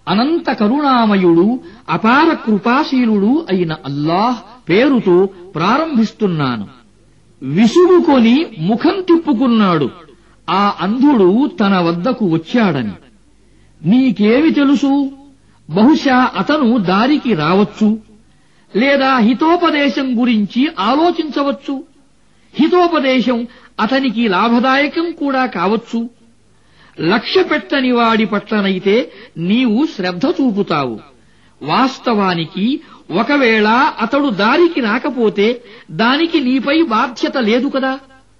అనంత కరుణామయుడు అపార కృపాశీలుడు అయిన అల్లాహ్ పేరుతో ప్రారంభిస్తున్నాను విసుగుకొని ముఖం తిప్పుకున్నాడు ఆ అంధుడు తన వద్దకు వచ్చాడని నీకేమి తెలుసు బహుశా అతను దారికి రావచ్చు లేదా హితోపదేశం గురించి ఆలోచించవచ్చు హితోపదేశం అతనికి లాభదాయకం కూడా కావచ్చు లక్ష్య పెట్టని వాడి పట్లనైతే నీవు శ్రద్ధ చూపుతావు వాస్తవానికి ఒకవేళ అతడు దారికి రాకపోతే దానికి నీపై బాధ్యత లేదు కదా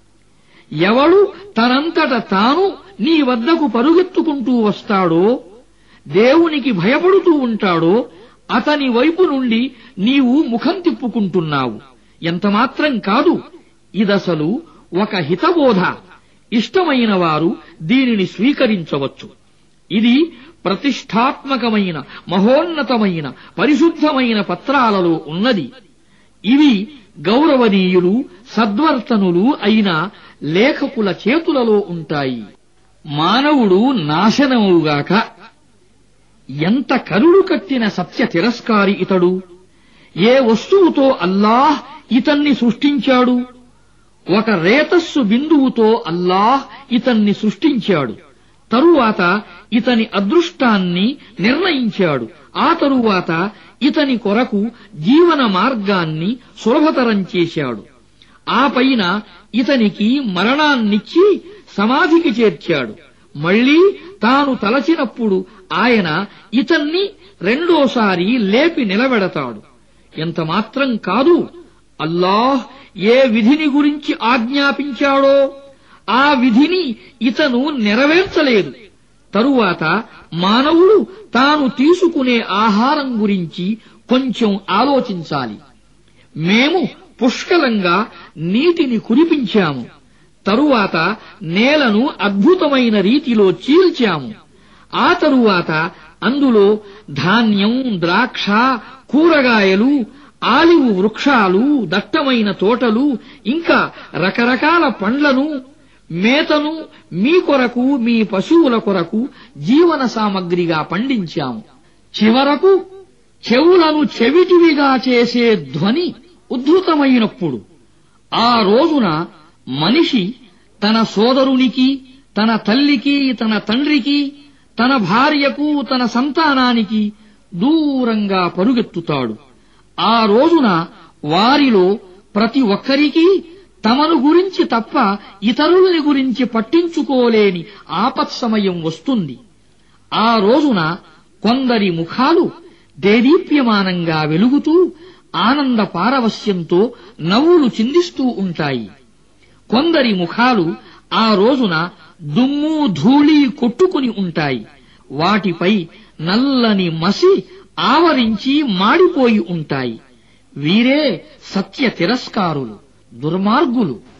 ఎవడు తనంతట తాను నీ వద్దకు పరుగెత్తుకుంటూ వస్తాడో దేవునికి భయపడుతూ ఉంటాడో అతని వైపు నుండి నీవు ముఖం తిప్పుకుంటున్నావు ఎంతమాత్రం కాదు ఇదసలు ఒక హితబోధ ఇష్టమైన వారు దీనిని స్వీకరించవచ్చు ఇది ప్రతిష్టాత్మకమైన మహోన్నతమైన పరిశుద్ధమైన పత్రాలలో ఉన్నది ఇవి గౌరవనీయులు సద్వర్తనులు అయిన లేఖకుల చేతులలో ఉంటాయి మానవుడు నాశనముగాక ఎంత కరుడు కట్టిన సత్య తిరస్కారి ఇతడు ఏ వస్తువుతో అల్లాహ్ ఇతన్ని సృష్టించాడు ఒక రేతస్సు బిందువుతో అల్లాహ్ ఇతన్ని సృష్టించాడు తరువాత ఇతని అదృష్టాన్ని నిర్ణయించాడు ఆ తరువాత ఇతని కొరకు జీవన మార్గాన్ని సులభతరం చేశాడు ఆ పైన ఇతనికి మరణాన్నిచ్చి సమాధికి చేర్చాడు మళ్లీ తాను తలచినప్పుడు ఆయన ఇతన్ని రెండోసారి లేపి నిలబెడతాడు ఎంత మాత్రం కాదు అల్లాహ్ ఏ విధిని గురించి ఆజ్ఞాపించాడో ఆ విధిని ఇతను నెరవేర్చలేదు తరువాత మానవుడు తాను తీసుకునే ఆహారం గురించి కొంచెం ఆలోచించాలి మేము పుష్కలంగా నీటిని కురిపించాము తరువాత నేలను అద్భుతమైన రీతిలో చీల్చాము ఆ తరువాత అందులో ధాన్యం ద్రాక్ష కూరగాయలు ఆలివు వృక్షాలు దట్టమైన తోటలు ఇంకా రకరకాల పండ్లను మేతను మీ కొరకు మీ పశువుల కొరకు జీవన సామగ్రిగా పండించాము చివరకు చెవులను చెవిటివిగా చేసే ధ్వని ఉద్ధృతమైనప్పుడు ఆ రోజున మనిషి తన సోదరునికి తన తల్లికి తన తండ్రికి తన భార్యకు తన సంతానానికి దూరంగా పరుగెత్తుతాడు ఆ రోజున వారిలో ప్రతి ఒక్కరికీ తమను గురించి తప్ప ఇతరుల్ని గురించి పట్టించుకోలేని ఆపత్సమయం వస్తుంది ఆ రోజున కొందరి ముఖాలు దేదీప్యమానంగా వెలుగుతూ ఆనంద పారవస్యంతో నవ్వులు చిందిస్తూ ఉంటాయి కొందరి ముఖాలు ఆ రోజున దుమ్ము ధూళి కొట్టుకుని ఉంటాయి వాటిపై నల్లని మసి ఆవరించి మాడిపోయి ఉంటాయి వీరే సత్య తిరస్కారులు దుర్మార్గులు